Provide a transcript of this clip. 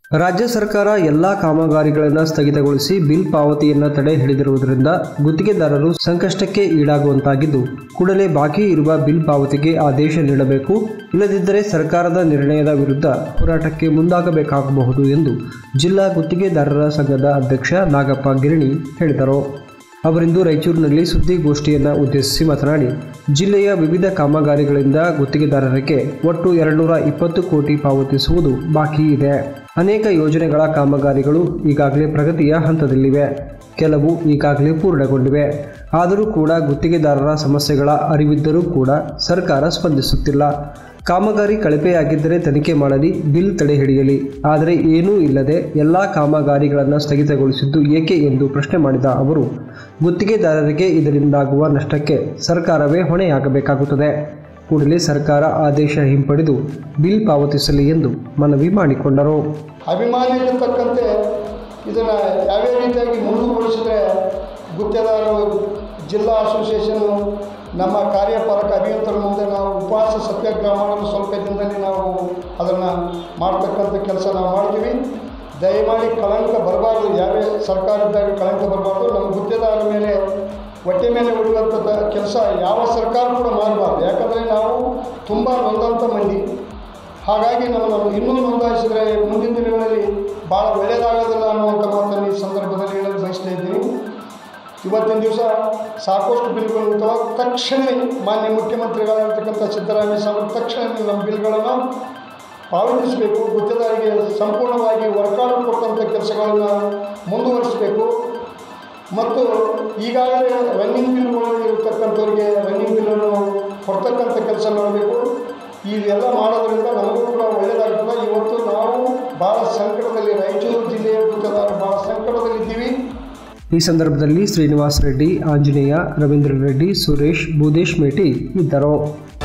ರಾಜ್ಯ ಸರ್ಕಾರ ಎಲ್ಲಾ ಕಾಮಗಾರಿಗಳನ್ನು ಸ್ಥಗಿತಗೊಳಿಸಿ ಬಿಲ್ ಪಾವತಿಯನ್ನು ತಡೆ ಹಿಡಿದಿರುವುದರಿಂದ ಗುತ್ತಿಗೆದಾರರು ಸಂಕಷ್ಟಕ್ಕೆ ಈಡಾಗುವಂತಾಗಿದ್ದು ಕೂಡಲೇ ಬಾಕಿ ಇರುವ ಬಿಲ್ ಪಾವತಿಗೆ ಆದೇಶ ನೀಡಬೇಕು ಇಲ್ಲದಿದ್ದರೆ ಸರ್ಕಾರದ ನಿರ್ಣಯದ ವಿರುದ್ಧ ಹೋರಾಟಕ್ಕೆ ಮುಂದಾಗಬೇಕಾಗಬಹುದು ಎಂದು ಜಿಲ್ಲಾ ಗುತ್ತಿಗೆದಾರರ ಸಂಘದ ಅಧ್ಯಕ್ಷ ನಾಗಪ್ಪ ಗಿರಣಿ ಹೇಳಿದರು ಅವರಿಂದು ರಾಯಚೂರಿನಲ್ಲಿ ಸುದ್ದಿಗೋಷ್ಠಿಯನ್ನು ಉದ್ದೇಶಿಸಿ ಮಾತನಾಡಿ ಜಿಲ್ಲೆಯ ವಿವಿಧ ಕಾಮಗಾರಿಗಳಿಂದ ಗುತ್ತಿಗೆದಾರರಿಗೆ ಒಟ್ಟು ಎರಡುನೂರ ಇಪ್ಪತ್ತು ಕೋಟಿ ಪಾವತಿಸುವುದು ಬಾಕಿ ಇದೆ ಅನೇಕ ಯೋಜನೆಗಳ ಕಾಮಗಾರಿಗಳು ಈಗಾಗಲೇ ಪ್ರಗತಿಯ ಹಂತದಲ್ಲಿವೆ ಕೆಲವು ಈಗಾಗಲೇ ಪೂರ್ಣಗೊಂಡಿವೆ ಆದರೂ ಕೂಡ ಗುತ್ತಿಗೆದಾರರ ಸಮಸ್ಯೆಗಳ ಅರಿವಿದ್ದರೂ ಕೂಡ ಸರ್ಕಾರ ಸ್ಪಂದಿಸುತ್ತಿಲ್ಲ ಕಾಮಗಾರಿ ಕಳಪೆಯಾಗಿದ್ದರೆ ತನಿಖೆ ಮಾಡಲಿ ಬಿಲ್ ತಡೆ ಹಿಡಿಯಲಿ ಆದರೆ ಏನೂ ಇಲ್ಲದೆ ಎಲ್ಲ ಕಾಮಗಾರಿಗಳನ್ನು ಸ್ಥಗಿತಗೊಳಿಸಿದ್ದು ಏಕೆ ಎಂದು ಪ್ರಶ್ನೆ ಮಾಡಿದ ಅವರು ಗುತ್ತಿಗೆದಾರರಿಗೆ ಇದರಿಂದಾಗುವ ನಷ್ಟಕ್ಕೆ ಸರ್ಕಾರವೇ ಹೊಣೆಯಾಗಬೇಕಾಗುತ್ತದೆ ಕೂಡಲೇ ಸರ್ಕಾರ ಆದೇಶ ಹಿಂಪಡೆದು ಬಿಲ್ ಪಾವತಿಸಲಿ ಎಂದು ಮನವಿ ಮಾಡಿಕೊಂಡರು ಅಭಿಮಾನಿಗೆ ತಕ್ಕಂತೆ ಇದನ್ನು ಯಾವ್ಯಾವ ರೀತಿಯಾಗಿ ಮುಂದುವರಿಸಿದ್ರೆ ಗುತ್ತೇದಾರರು ಜಿಲ್ಲಾ ಅಸೋಸಿಯೇಷನ್ನು ನಮ್ಮ ಕಾರ್ಯಪಾಲಕ ಅಭಿಯಂತರ ಮುಂದೆ ನಾವು ಉಪವಾಸ ಸತ್ಯಾಗ್ರಹ ಮಾಡಲು ಸ್ವಲ್ಪ ದಿನದಲ್ಲಿ ನಾವು ಅದನ್ನು ಮಾಡ್ತಕ್ಕಂಥ ಕೆಲಸ ನಾವು ಮಾಡ್ತೀವಿ ದಯಮಾಡಿ ಕಳಂಕ ಬರಬಾರ್ದು ಯಾವೇ ಸರ್ಕಾರ ಇದ್ದಾಗ ಕಳಂಕ ಬರಬಾರ್ದು ನಮ್ಮ ಗುತ್ತೇದಾರರ ಮೇಲೆ ಹೊಟ್ಟೆ ಮೇಲೆ ಹೊಡೆಯುವಂಥ ಕೆಲಸ ಯಾವ ಸರ್ಕಾರ ಕೂಡ ಮಾಡಬಾರ್ದು ಯಾಕಂದರೆ ನಾವು ತುಂಬ ನೊಂದಂಥ ಮಂದಿ ಹಾಗಾಗಿ ನಮ್ಮನ್ನು ಇನ್ನೂ ನೋಂದಾಯಿಸಿದರೆ ಮುಂದಿನ ದಿನಗಳಲ್ಲಿ ಭಾಳ ಒಳ್ಳೆಯದಾಗೋದಿಲ್ಲ ಅನ್ನುವಂಥ ಮಾತನ್ನು ಈ ಸಂದರ್ಭದಲ್ಲಿ ಹೇಳಲು ಬಯಸ್ತಾ ಇದ್ದೀನಿ ಇವತ್ತಿನ ದಿವಸ ಸಾಕಷ್ಟು ಬಿಲ್ಗಳು ಇರ್ತವೆ ತಕ್ಷಣವೇ ಮಾನ್ಯ ಮುಖ್ಯಮಂತ್ರಿಗಳಾಗಿರ್ತಕ್ಕಂಥ ಸಿದ್ದರಾಮಯ್ಯ ಸಾಹೇಬರು ತಕ್ಷಣವೇ ನಮ್ಮ ಬಿಲ್ಗಳನ್ನು ಪಾವತಿಸಬೇಕು ಗುತ್ತೇದಾರಿಗೆ ಸಂಪೂರ್ಣವಾಗಿ ವರ್ಕಾಡು ಕೊಟ್ಟಂಥ ಕೆಲಸಗಳನ್ನು ಮುಂದುವರಿಸಬೇಕು ಮತ್ತು ಈಗಾಗಲೇ ರನ್ನಿಂಗ್ ಬಿಲ್ಗಳು ಇರತಕ್ಕಂಥವ್ರಿಗೆ ರನ್ನಿಂಗ್ ಬಿಲ್ಲನ್ನು ಕೊಡ್ತಕ್ಕಂಥ ಕೆಲಸ ಮಾಡಬೇಕು ಇದೆಲ್ಲ ಮಾಡೋದ್ರಿಂದ ನಮಗೂ ಕೂಡ ಒಳ್ಳೆಯದಾಗ್ತದೆ ಇವತ್ತು ನಾವು ಭಾಳ ಸಂಕಟದಲ್ಲಿ ರಾಯಚೂರು ಜಿಲ್ಲೆಯ ಗುತ್ತೇದಾರರು ಭಾಳ ಸಂಕಟದಲ್ಲಿದ್ದೀವಿ ಈ ಸಂದರ್ಭದಲ್ಲಿ ಶ್ರೀನಿವಾಸ್ ರೆಡ್ಡಿ ಆಂಜನೇಯ ರವೀಂದ್ರ ರೆಡ್ಡಿ ಸುರೇಶ್ ಭೂದೇಶ್ ಮೇಟಿ ಇದ್ದರು